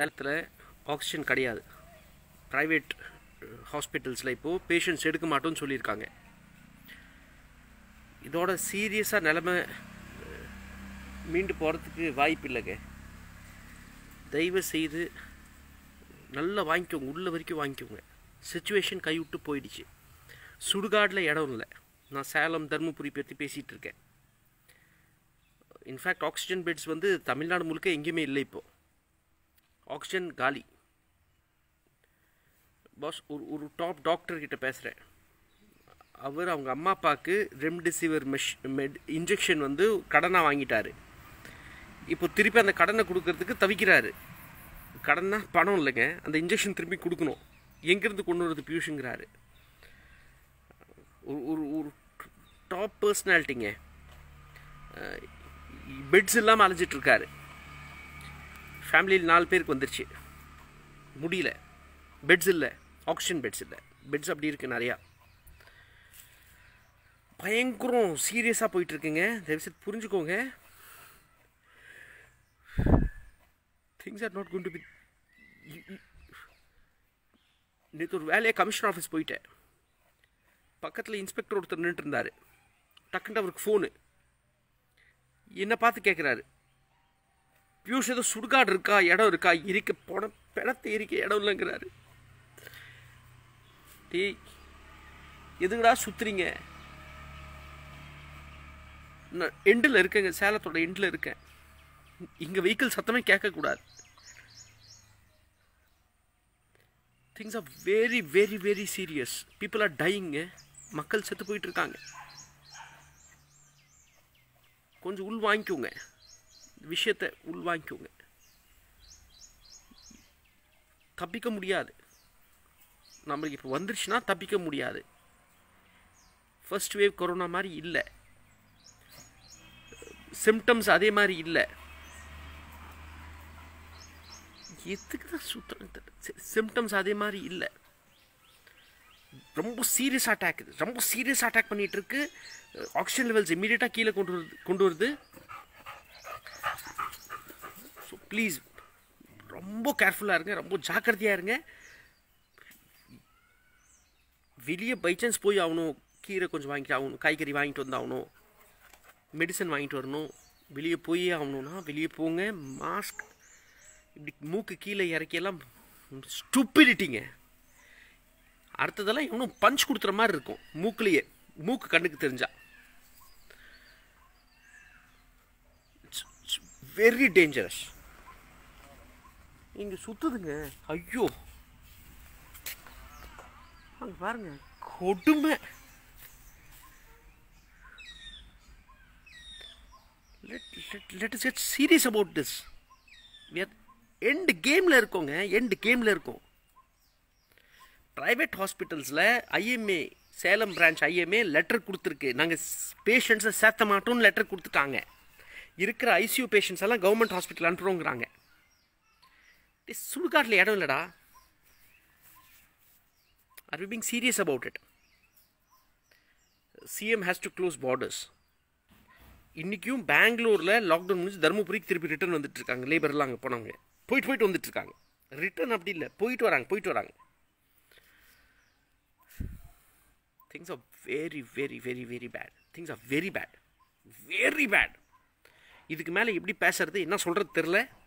சேலத்தில் ஆக்சிஜன் கிடையாது ப்ரைவேட் ஹாஸ்பிட்டல்ஸில் இப்போது பேஷண்ட்ஸ் எடுக்க மாட்டோம்னு சொல்லியிருக்காங்க இதோட சீரியஸாக நிலமை அஹ், மீண்டு போகிறதுக்கு வாய்ப்பு இல்லைங்க தயவு செய்து நல்லா வாங்கிக்கோங்க உள்ள வரைக்கும் வாங்கிக்கோங்க சுச்சுவேஷன் கைவிட்டு போயிடுச்சு சுடுகாட்டில் இடம் இல்லை நான் சேலம் தருமபுரி பற்றி பேசிகிட்டு இருக்கேன் இன்ஃபேக்ட் ஆக்சிஜன் பெட்ஸ் வந்து தமிழ்நாடு முழுக்க எங்கேயுமே இல்லை இப்போது ஆக்சிஜன் காலி பாஸ் ஒரு ஒரு டாப் டாக்டர் கிட்ட பேசுகிறேன் அவர் அவங்க அம்மா அப்பாவுக்கு ரெம்டெசிவிர் மெஷ் மெட் இன்ஜெக்ஷன் வந்து கடனாக வாங்கிட்டாரு இப்போ திருப்பி அந்த கடனை கொடுக்கறதுக்கு தவிக்கிறாரு கடன்னா பணம் இல்லைங்க அந்த இன்ஜெக்ஷன் திருப்பி கொடுக்கணும் எங்கேருந்து கொண்டு வரது பியூஷுங்கிறாரு ஒரு ஒரு ஒரு டாப் பர்சனாலிட்டிங்க பெட்ஸ் இல்லாமல் அலைஞ்சிட்டு இருக்காரு ஃபேமிலியில் நாலு பேருக்கு வந்துருச்சு முடியல பெட்ஸ் இல்லை ஆக்சிஜன் பெட்ஸ் இல்லை பெட்ஸ் அப்படி இருக்குது நிறையா பயங்கரம் சீரியஸாக போயிட்டு இருக்குங்க தயவுசெய்து புரிஞ்சுக்கோங்க things are not going to be நேற்று ஒரு வேலையை கமிஷனர் ஆஃபீஸ் போயிட்டேன் பக்கத்தில் இன்ஸ்பெக்டர் ஒருத்தர் நின்றுட்டு இருந்தார் டக்குன்னு அவருக்கு ஃபோனு என்னை பார்த்து கேட்குறாரு பியூஷ் ஏதோ சுடுகாடு இருக்கா இடம் இருக்கா இருக்க போன பிணத்தை இருக்க இடம் இல்லைங்கிறாரு டேய் எதுங்கடா சுத்துறீங்க நான் எண்டில் இருக்கேங்க சேலத்தோட எண்டில் இருக்கேன் இங்கே வெஹிக்கிள் சத்தமே கேட்கக்கூடாது things are very very very serious people are dying மக்கள் செத்து போயிட்டு இருக்காங்க கொஞ்சம் உள் வாங்கிக்கோங்க விஷயத்தை உள் வாங்கிக்கோங்க தப்பிக்க முடியாது நம்மளுக்கு இப்போ வந்துருச்சுன்னா தப்பிக்க முடியாது ஃபர்ஸ்ட் வேவ் கொரோனா மாதிரி இல்லை சிம்டம்ஸ் அதே மாதிரி இல்லை எதுக்கு தான் சுத்தம் சிம்டம்ஸ் அதே மாதிரி இல்லை ரொம்ப சீரியஸ் அட்டாக் இது ரொம்ப சீரியஸ் அட்டாக் பண்ணிட்டு இருக்கு ஆக்சிஜன் லெவல்ஸ் இமீடியட்டாக கீழே கொண்டு வருது கொண்டு வருது ஸோ ப்ளீஸ் ரொம்ப கேர்ஃபுல்லாக இருங்க ரொம்ப ஜாக்கிரதையாக இருங்க வெளியே பை சான்ஸ் போய் ஆகணும் கீரை கொஞ்சம் வாங்கிட்டு ஆகணும் காய்கறி வாங்கிட்டு வந்து ஆகணும் மெடிசன் வாங்கிட்டு வரணும் வெளியே போயே ஆகணும்னா வெளியே போங்க மாஸ்க் இப்படி மூக்கு கீழே இறக்கியெல்லாம் ஸ்டூப்பிடிட்டிங்க அடுத்ததெல்லாம் இன்னும் பஞ்ச் கொடுத்துற மாதிரி இருக்கும் மூக்குலேயே மூக்கு கண்ணுக்கு தெரிஞ்சா வெரி டேஞ்சரஸ் இங்க சுத்துதுங்க ஐயோ அங்க பாருங்க கொடுமை let, let, let us get serious about this we are end கேமில் இருக்கோங்க எண்ட் கேமில் இருக்கோம் ப்ரைவேட் ஹாஸ்பிட்டல்ஸில் IMA Salem branch IMA letter கொடுத்துருக்கு நாங்கள் பேஷண்ட்ஸை சேர்த்த மாட்டோம்னு லெட்டர் கொடுத்துட்டாங்க இருக்கிற ஐசியூ பேஷண்ட்ஸ் எல்லாம் கவர்மெண்ட் ஹாஸ்பிட்டல் அனுப்புகிறோங்கிறாங்க சுடுகாட்டில் இடம் இல்லைடா are we being serious about it CM has to close borders இன்றைக்கும் பெங்களூரில் லாக்டவுன் முடிஞ்சு தருமபுரிக்கு திருப்பி ரிட்டர்ன் வந்துட்டு இருக்காங்க லேபர்லாம் அங்கே போனவங்க போயிட்டு போயிட்டு வந்துட்டு இருக்காங்க ரிட்டர்ன் அப்படி இல்லை போயிட்டு வராங்க போயிட்டு வராங்க things are very very very very bad things are very bad very bad இதுக்கு மேலே எப்படி பேசுறது என்ன சொல்கிறது தெரில